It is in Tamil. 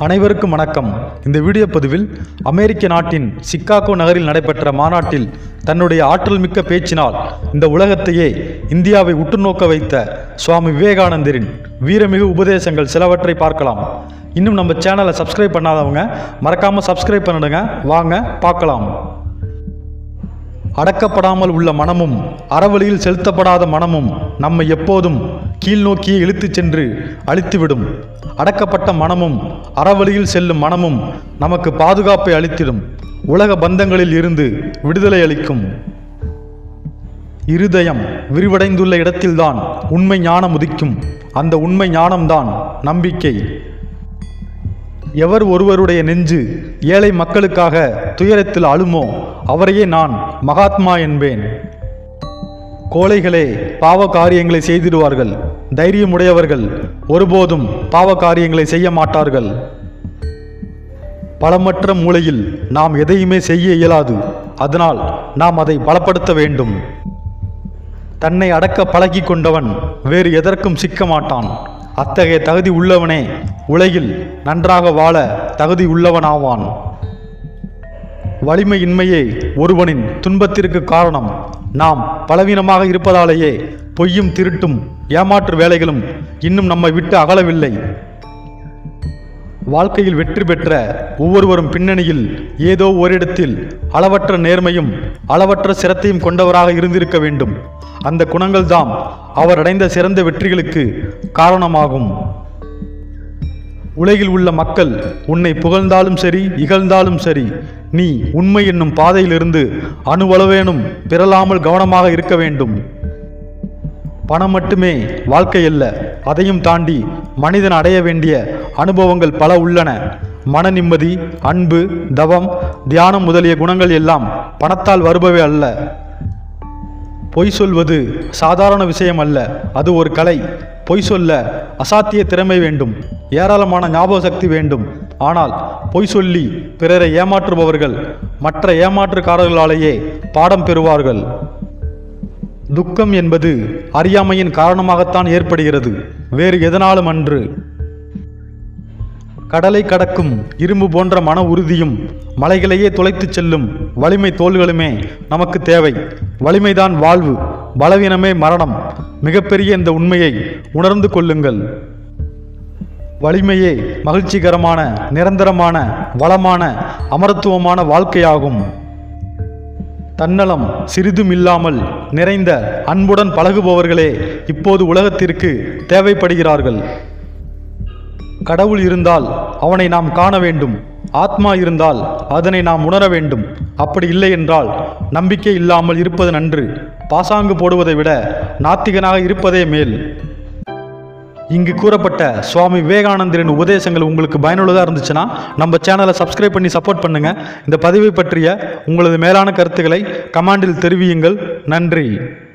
அனைவருக்கும் வணக்கம் இந்த வீடியோ பதிவில் அமெரிக்க நாட்டின் சிக்காகோ நகரில் நடைபெற்ற மாநாட்டில் தன்னுடைய ஆற்றல் மிக்க பேச்சினால் இந்த உலகத்தையே இந்தியாவை உற்று நோக்க வைத்த சுவாமி விவேகானந்தரின் வீரமிகு உபதேசங்கள் சிலவற்றை பார்க்கலாம் இன்னும் நம்ம சேனலை சப்ஸ்கிரைப் பண்ணாதவங்க மறக்காமல் சப்ஸ்கிரைப் பண்ணிடுங்க வாங்க பார்க்கலாம் அடக்கப்படாமல் உள்ள மனமும் அறவழியில் செலுத்தப்படாத மனமும் நம்மை எப்போதும் கீழ்நோக்கியே இழுத்துச் சென்று அழித்துவிடும் அடக்கப்பட்ட மனமும் அறவழியில் செல்லும் மனமும் நமக்கு பாதுகாப்பை அளித்திடும் உலக பந்தங்களில் இருந்து விடுதலை அளிக்கும் இருதயம் விரிவடைந்துள்ள இடத்தில்தான் உண்மை ஞானம் உதிக்கும் அந்த உண்மை ஞானம்தான் நம்பிக்கை எவர் ஒருவருடைய நெஞ்சு ஏழை மக்களுக்காக துயரத்தில் அழுமோ அவரையே நான் மகாத்மா என்பேன் கோழைகளே பாவ காரியங்களை செய்திடுவார்கள் தைரியமுடையவர்கள் ஒருபோதும் பாவ காரியங்களை செய்ய மாட்டார்கள் பலமற்ற மூலையில் நாம் எதையுமே செய்ய இயலாது அதனால் நாம் அதை பலப்படுத்த வேண்டும் தன்னை அடக்க பழகி கொண்டவன் வேறு எதற்கும் சிக்க மாட்டான் அத்தகைய தகுதி உள்ளவனே உலகில் நன்றாக வாழ தகுதி உள்ளவனாவான் வலிமையின்மையே ஒருவனின் துன்பத்திற்கு காரணம் நாம் பலவீனமாக இருப்பதாலேயே பொய்யும் திருட்டும் ஏமாற்று வேலைகளும் இன்னும் நம்மை விட்டு அகலவில்லை வாழ்க்கையில் வெற்றி பெற்ற ஒவ்வொருவரும் பின்னணியில் ஏதோ ஓரிடத்தில் அளவற்ற நேர்மையும் அளவற்ற சிரத்தையும் கொண்டவராக இருந்திருக்க வேண்டும் அந்த குணங்கள்தாம் அவர் அடைந்த சிறந்த வெற்றிகளுக்கு காரணமாகும் உலகில் உள்ள மக்கள் உன்னை புகழ்ந்தாலும் சரி இகழ்ந்தாலும் சரி நீ உண்மை என்னும் பாதையிலிருந்து அணுவளவேனும் பிறலாமல் கவனமாக இருக்க வேண்டும் பணம் மட்டுமே வாழ்க்கை அல்ல அதையும் தாண்டி மனிதன் அடைய வேண்டிய அனுபவங்கள் பல உள்ளன மன நிம்மதி அன்பு தவம் தியானம் முதலிய குணங்கள் எல்லாம் பணத்தால் வருபவை அல்ல பொய் சொல்வது சாதாரண விஷயம் அல்ல அது ஒரு கலை பொய் சொல்ல அசாத்திய திறமை வேண்டும் ஏராளமான ஞாபக சக்தி வேண்டும் ஆனால் பொய் சொல்லி பிறரை ஏமாற்றுபவர்கள் மற்ற ஏமாற்றுக்காரர்களாலேயே பாடம் பெறுவார்கள் துக்கம் என்பது அறியாமையின் காரணமாகத்தான் ஏற்படுகிறது வேறு எதனாலும் அன்று கடலை கடக்கும் இரும்பு போன்ற மன உறுதியும் மலைகளையே துளைத்துச் செல்லும் வலிமை தோள்களுமே நமக்கு தேவை வலிமைதான் வாழ்வு பலவீனமே மரணம் மிகப்பெரிய இந்த உண்மையை உணர்ந்து கொள்ளுங்கள் வலிமையே மகிழ்ச்சிகரமான நிரந்தரமான வளமான அமரத்துவமான வாழ்க்கையாகும் தன்னலம் சிறிதும் இல்லாமல் நிறைந்த அன்புடன் பழகுபவர்களே இப்போது உலகத்திற்கு தேவைப்படுகிறார்கள் கடவுள் இருந்தால் அவனை நாம் காண வேண்டும் ஆத்மா இருந்தால் அதனை நாம் உணர வேண்டும் அப்படி இல்லை என்றால் நம்பிக்கை இல்லாமல் இருப்பது நன்று பாசாங்கு போடுவதை விட நாத்திகனாக இருப்பதே மேல் இங்கு கூறப்பட்ட சுவாமி விவேகானந்தரின் உபதேசங்கள் உங்களுக்கு பயனுள்ளதாக இருந்துச்சுன்னா நம்ம சேனலை சப்ஸ்கிரைப் பண்ணி சப்போர்ட் பண்ணுங்க இந்த பதிவை பற்றிய உங்களது மேலான கருத்துக்களை கமாண்டில் தெரிவியுங்கள் நன்றி